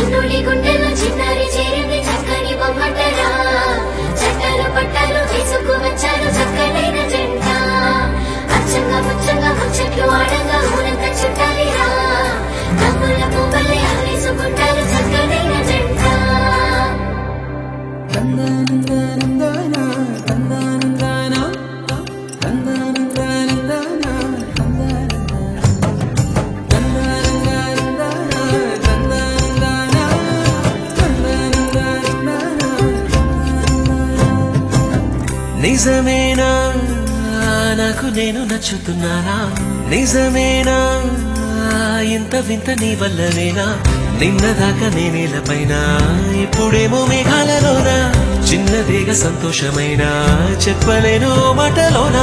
చంద్రుడి గుండెలో చిన్నారి చేరింది చక్కని బొమ్మటరా చట్టాలు పట్టాలు తీసుకు వచ్చారు చక్కనైన జంట అచ్చంగా ముచ్చంగా ముచ్చట్లు ఆడంగా ఊరంత చుట్టాలిరా నవ్వుల పువ్వులే ఆవేసుకుంటారు చక్కనైన జంట నిజమేనా నాకు నేను నచ్చుతున్నానా నిజమేనా ఇంత వింత నీ వల్లనేనా నిన్నదాకా నేనేలపైన ఇప్పుడేమో మేఘాలలోనా చిన్నదేగ సంతోషమైనా చెప్పలేను మాటలోనా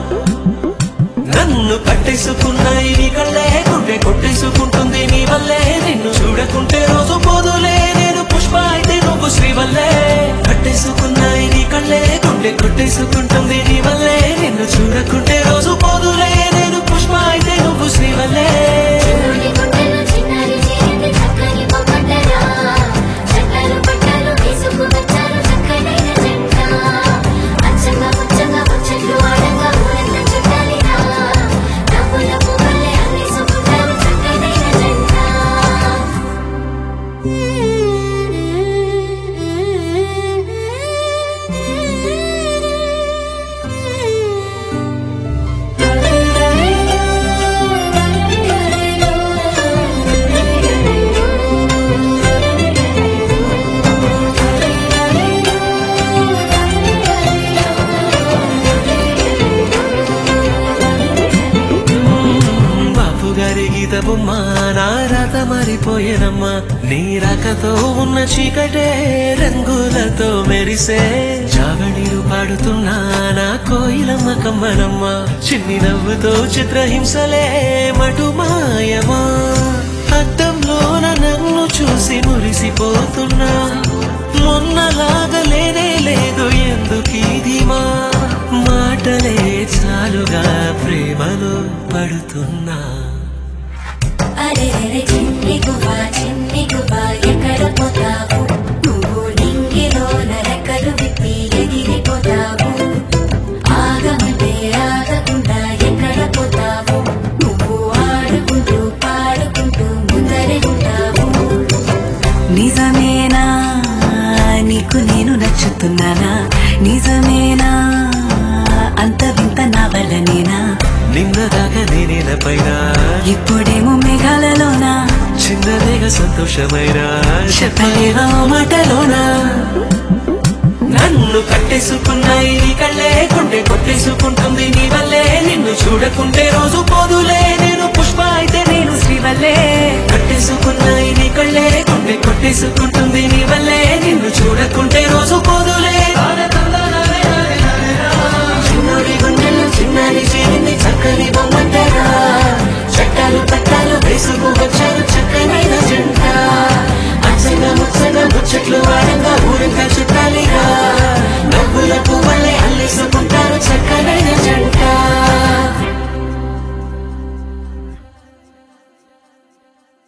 నన్ను కట్టేసుకున్నాయి నీ కళ్ళే గుండె కొట్టేసుకుంటుంది నీ వల్లే నిన్ను చూడకుంటే రోజు పోదులే నేను పుష్ప అయితే నువ్వు శ్రీ వల్లే కట్టేసుకున్నాయి నీ కళ్ళే గుండె కొట్టేసుకుంటుంది నీ వల్లే నిన్ను చూడకుంటే రోజు పోదులే నేను పుష్ప అయితే నువ్వు శ్రీ వల్లే చంద్రుడి గుండెలో చిన్నారి చేరింది చక్కని బొమ్మటరా చట్టాలు పట్టాలు తీసుకు వచ్చారు చక్కనైన జంట అచ్చంగా ముచ్చంగా ముచ్చట్లు ఆడంగా ఊరంత చుట్టాలిరా నవ్వుల పువ్వులే ఆవేసుకుంటారు చక్కనైన జంట బాపు గారి గీత బొమ్మ నా రాత మారిపోయేనమ్మా నీ రాకతో ఉన్న చీకటే రంగులతో మెరిసే జావళీలు పాడుతున్నా నా కోయిలమ్మ కమ్మనమ్మ చిన్ని నవ్వుతో చిత్రహింసలే మటు మాయమా అద్దంలోన నన్ను చూసి మురిసిపోతున్నా మొన్నలాగా లేనే లేదు ఎందుకీ ధీమా మాటలే చాలుగా ప్రేమలో పడుతున్నా అరే అరే చిన్ని గుబా చిన్ని గుబా ఎక్కడ పోతావు నువ్వు నింగిలో నరకలు విప్పి ఎగిరిపోతావు ఆగమంటే ఆగకుండా ఎక్కడ పోతావు నువ్వు ఆడుకుంటూ పాడుకుంటూ ముందరే ఉంటావు నిజమేనా నీకు నేను నచ్చుతున్నానా నిజమేనా అంత వింత నా వల్లనేనా నిన్నదాకా నేనేల పైన ఇప్పుడేమో మేఘాలలోనా చిన్నదేగా సంతోషమైన చెప్పలేవా ఓ మాటలోనా నన్ను కట్టేసుకున్నాయి నీ కళ్ళే గుండె కొట్టేసుకుంటుంది నీ వల్లే నిన్ను చూడకుంటే రోజు పోదులే నేను పుష్ప అయితే నేను శ్రీవల్లే కట్టేసుకున్నాయి నీ కళ్ళే గుండె కొట్టేసుకుంటుంది